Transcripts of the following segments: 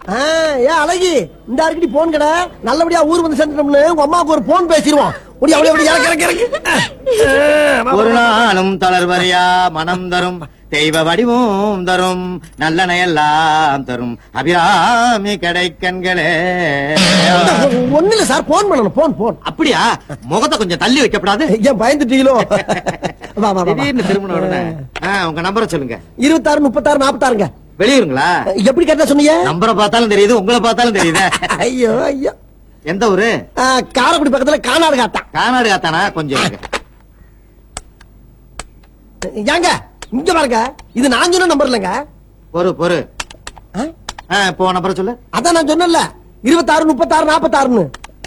ஆ, ஏன் அழகி இந்த அருக்கடி போன் கடை நல்லபடியா ஊர் வந்து சேர்ந்துட்டோம்னு உங்க அம்மாவுக்கு ஒரு போன் பேசிடுவோம் ஒடி அப்படியே அப்படி இறக்கு இறக்கு இறக்கு ஒரு நாளும் தளர்வரையா மனம் தரும் தெய்வ வடிவும் தரும் நல்லனையெல்லாம் தரும் அபிராமி கடைக்கண்களே ஒண்ணு இல்ல சார் போன் பண்ணணும் போன் போன் அப்படியா முகத்தை கொஞ்சம் தள்ளி வைக்கப்படாது ஏன் பயந்துட்டீங்களோ வா வா வா, வா திடீர்னு திரும்பின உடனே ஆ, உங்க நம்பரை சொல்லுங்க இருபத்தாறு முப்பத்தாறு நாற்பத்தாறுங்க வெளியூருங்களா எப்படி கரெக்டா சொன்னீங்க நம்பரை பார்த்தாலும் தெரியுது உங்களை பார்த்தாலும் தெரியுது ஐயோ ஐயோ எந்த ஊரு ஆ, காரைக்குடி பக்கத்துல கானாடு காத்தான் கானாடு காத்தானா கொஞ்சம் இருங்க. ஏங்க இங்க பாருங்க இது நான் சொன்ன நம்பர் இல்லைங்க பொறு பொறு ஆ? ஆ, இப்போ நம்பரை சொல்லு அதான் நான் சொன்னேன்ல இருபத்தாறு முப்பத்தாறு நாற்பத்தாறுன்னு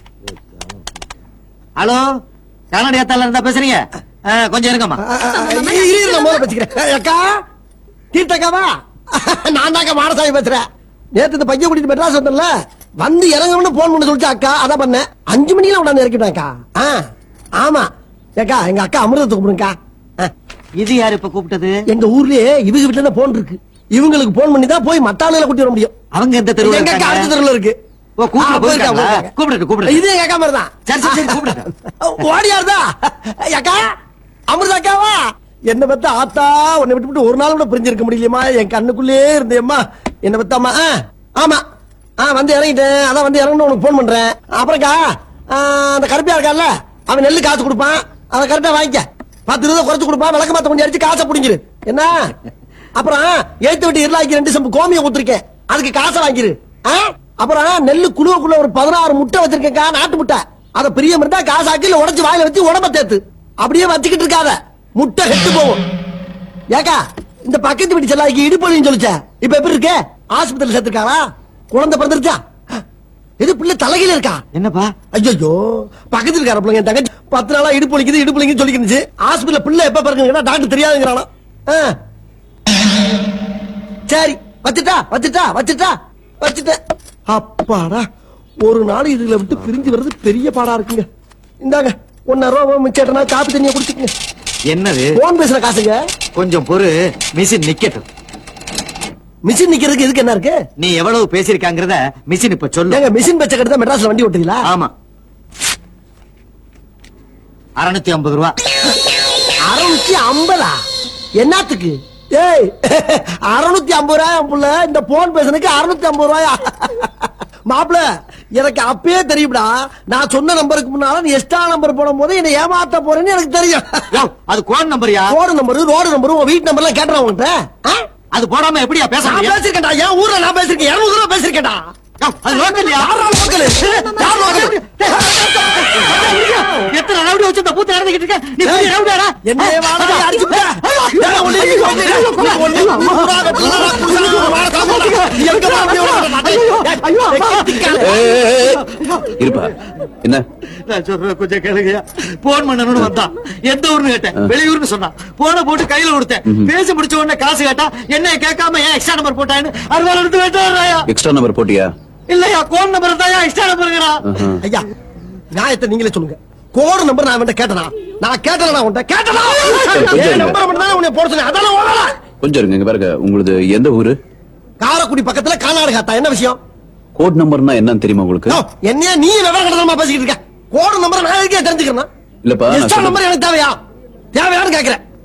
ஹலோ கானாடு காத்தால இருந்தா பேசுறீங்க ஆ, கொஞ்சம் இருங்கம்மா ஆ, ஆ, ஆ, இரு, இரு, இரு, நான் முதல்ல வச்சுக்கிறேன். ஏய், அக்கா தீர்த்தக்காவா நான் தாங்க மாடசாமி பேசுறேன் நேத்து இந்த பையன் கூட்டிட்டு மெட்ராஸ் வந்தேன்ல வந்து இறங்கணும்னு போன் பண்ண சொல்லிச்சு அக்கா அதான் பண்ணேன் அஞ்சு மணில உடனே இறக்கிட்டாக்கா ஆ ஆமா ஏக்கா எங்க அக்கா அமிர்தத்தை கூப்பிடுங்கக்கா ஆ, இது யாரு இப்ப கூப்பிட்டது எங்க ஊர்லயே இவங்க வீட்டுல தான் போன் இருக்கு இவங்களுக்கு போன் பண்ணி தான் போய் மத்த ஆளுகளை கூட்டி வர முடியும் அவங்க எந்த தெருவுல எங்க அக்கா அடுத்த இருக்காங்க? தெருவுல இருக்கு ஓ, கூப்பிட ஆ, போயிருக்கா, போயிருக்காங்களா? போயிருக்கா. கூப்பிடுங்க, கூப்பிடுங்க. இது எங்க அக்கா மாதிரி தான் சரி, சரி, சரி, கூப்பிடுங்க. ஓடியாருதா அக்கா அமிர்தா அக்காவா என்ன பத்த ஆத்தா உன்னை விட்டு விட்டு ஒரு நாள் கூட பிரிஞ்சிருக்க முடியலையம்மா என் கண்ணுக்குள்ளே இருந்தேம்மா என்ன பத்தாமா ஆ, ஆமா ஆ வந்து இறங்கிட்டேன் அதான் வந்து இறங்கணும் உனக்கு போன் பண்றேன் அப்புறம்க்கா ஆ, அந்த கருப்பியா இருக்கான்ல அவன் நெல்லு காசு கொடுப்பான் அதை கரெக்டா வாங்கிக்க பத்து ரூபா குறைச்சு கொடுப்பான் விளக்க மாத்த கொஞ்சம் அடிச்சு காசை பிடிங்கிரு என்ன அப்புறம் ஏத்து விட்டு இருளாக்கி ரெண்டு சம்பு கோமியம் கொடுத்துருக்கேன் அதுக்கு காசை வாங்கிரு ஆ? அப்புறம் நெல்லு குழுவுக்குள்ள ஒரு பதினாறு முட்டை வச்சிருக்கேன்க்கா நாட்டு முட்டை அத பிரியம் இருந்தா காசாக்கி இல்ல உடைச்சு வாயில வச்சு உடம்ப தேத்து அப்படியே வச்சுக்கிட்டு இருக்காத முட்டை கெட்டு போகும் ஏக்கா இந்த பக்கத்து வீட்டு செல்லாக்கி இடுப்பொழின்னு சொல்லிச்ச இப்ப எப்படி இருக்க ஆஸ்பத்திரி சேர்த்திருக்காரா குழந்தை பிறந்திருச்சா இது பிள்ளை தலையில இருக்கா என்னப்பா ஐயோ பக்கத்துல இருக்கார பிள்ளைங்க என் தங்கச்சி பத்து நாளா இடுப்பு வலிக்குது இடுப்பு வலிக்குதுன்னு சொல்லிக்கிருந்துச்சு ஹாஸ்பிடல்ல பிள்ளை எப்ப பிறகுங்கன்னா டாக்டர் தெரியாதுங்கிறானா ஆ. சரி வச்சுட்டா வச்சுட்டா வச்சுட்டா வச்சுட்டேன் அப்பாடா ஒரு நாள் இதுல விட்டு பிரிஞ்சு வர்றது பெரிய பாடா இருக்குங்க இந்தாங்க ஒன்னாயிரம் ரூபாய் மிச்சேட்டனா காப்பி தண்ணியை குடிச்சுக்கங்க என்னது போன் பேசுற காசுங்க கொஞ்சம் பொறு மிஷின் நிக்கட்டும் மிஷின் நிக்கிறதுக்கு இதுக்கு என்ன இருக்கு நீ எவ்வளவு பேசிருக்காங்கறத மிஷின் இப்ப சொல்லு ஏங்க மிஷின் பச்சை கட்டு மெட்ராஸ்ல வண்டி ஓட்டுறீங்களா ஆமா அறுநூத்தி ஐம்பது ரூபா அறுநூத்தி ஐம்பதா என்னத்துக்கு ஏய் அறுநூத்தி ஐம்பது ரூபாய் புள்ள இந்த போன் பேசுனதுக்கு அறுநூத்தி ஐம்பது ரூபாயா மாப்பிள எனக்கு அப்பயே தெரியும்டா நான் சொன்ன நம்பருக்கு முன்னால நீ எக்ஸ்ட்ரா நம்பர் போடும் போது என்ன ஏமாத்த போறேன்னு எனக்கு தெரியும் யோவ், அது கோன் நம்பர்யா ரோடு நம்பர் ரோடு நம்பர் உன் வீட்டு நம்பர்லாம் கேட்டுறேன் உன்கிட்ட ஆ? அது போடாம எப்படியா பேச நான் முடியும் பேசிருக்கேன்டா என் ஊர்ல நான் பேசிருக்கேன் இருநூறு ரூபா பேசிருக்கேன்டா யோவ், அது லோக்கல்யா யாரா லோக்கலு? யார் லோக்கலு? எத்தனை ரவுடி வச்சு இந்த பூத்து நடந்துகிட்டு இருக்க நீ பெரிய ரவுடியாடா என்னைய வாடா, அடிச்சு விட்ட. ஏன் ஒண்ணு நீ ஒண்ணு நீ ஒண்ணு ஊரா வெட்டுறா, புருஷனா வாடா, காப்பாடா. நீ எங்க வா, அப்படியே வா, மாட்டேன். ஏய், கெட்டிக்கார. இருப்பா என்ன நான் சொல்றேன் கொஞ்சம் கேளுங்கயா போன் பண்ணணும்னு வந்தான் எந்த ஊர்னு கேட்டேன் வெளியூர்னு சொன்னான் போன போட்டு கையில கொடுத்தேன் பேசி முடிச்ச உடனே காசு கேட்டா என்ன கேட்காம ஏன் எக்ஸ்ட்ரா நம்பர் போட்டான்னு அறுபது எடுத்து வெட்டுறாயா எக்ஸ்ட்ரா நம்பர் போட்டியா இல்லையா கோன் நம்பர் தான் எக்ஸ்ட்ரா நம்பருங்கிறா ஆஹா. ஐயா நியாயத்தை நீங்களே சொல்லுங்க கோடு நம்பர் நான் அவன்கிட்ட கேட்டனா நான் கேட்டனா உன்கிட்ட கேட்டனா கொஞ்சம் என் இருங்க. நம்பர் மட்டும் தான் உன்னை போட சொன்னேன் அதான ஓடல கொஞ்சம் இருங்க இங்க பாருங்க உங்களுது எந்த ஊரு காரக்குடி பக்கத்துல கானாடுகாத்தா என்ன விஷயம் கோட் நம்பர்னா என்னன்னு தெரியுமா உங்களுக்கு யோ, என்னையா நீ விவரம் கடத்தமா பேசிக்கிட்டு இருக்க கோடு நம்பர் நான் எதுக்கே தெரிஞ்சுக்கிறேன் இல்லப்பா, நான் எக்ஸ்ட்ரா சொல்றது- நம்பர் எனக்கு தேவையா தேவையான்னு கேக்குறேன்